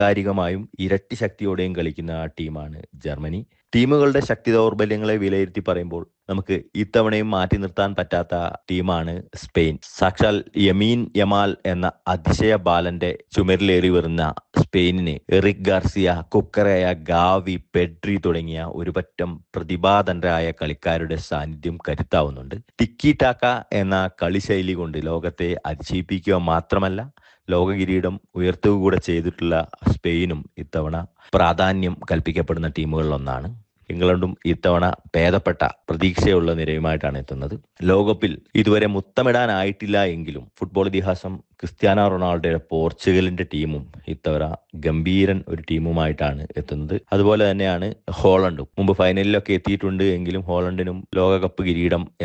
വൈകാരികമായും ഇരട്ടി ശക്തിയോടെയും കളിക്കുന്ന ആ ടീമാണ് ജർമ്മനി ടീമുകളുടെ ശക്തി ദൗർബല്യങ്ങളെ വിലയിരുത്തി പറയുമ്പോൾ നമുക്ക് ഇത്തവണയും മാറ്റി നിർത്താൻ പറ്റാത്ത ടീമാണ് സ്പെയിൻ സാക്ഷാൽ യമീൻ യമാൽ എന്ന അതിശയ ബാലന്റെ ചുമരിലേറി വരുന്ന സ്പെയിനിന് Eric Garcia Cucurella Gavi Pedri തുടങ്ങിയ ഒരുപറ്റം പ്രതിഭാതന്റരായ കളിക്കാരുടെ സാന്നിധ്യം കരുത്താവുന്നുണ്ട് ടിക്കി ടാക്ക എന്ന കളിശൈലി കൊണ്ട് ലോകത്തെ അതിശയിപ്പിക്കുക മാത്രമല്ല ലോക കിരീടം ഉയർത്തുക കൂടെ ചെയ്തിട്ടുള്ള സ്പെയിനും ഇത്തവണ പ്രാധാന്യം കൽപ്പിക്കപ്പെടുന്ന ടീമുകളിലൊന്നാണ് ഇംഗ്ലണ്ടും ഇത്തവണ ഭേദപ്പെട്ട പ്രതീക്ഷയുള്ള നിരയുമായിട്ടാണ് എത്തുന്നത് ലോകകപ്പിൽ ഇതുവരെ മുത്തമിടാനായിട്ടില്ല എങ്കിലും ഫുട്ബോൾ ഇതിഹാസം ക്രിസ്ത്യാനോ റൊണാൾഡോയുടെ പോർച്ചുഗലിന്റെ ടീമും ഇത്തവണ ഗംഭീരൻ ഒരു ടീമുമായിട്ടാണ് എത്തുന്നത് അതുപോലെ തന്നെയാണ് ഹോളണ്ടും മുമ്പ് ഫൈനലിലൊക്കെ എത്തിയിട്ടുണ്ട് എങ്കിലും ഹോളണ്ടിനും ലോകകപ്പ് കിരീടം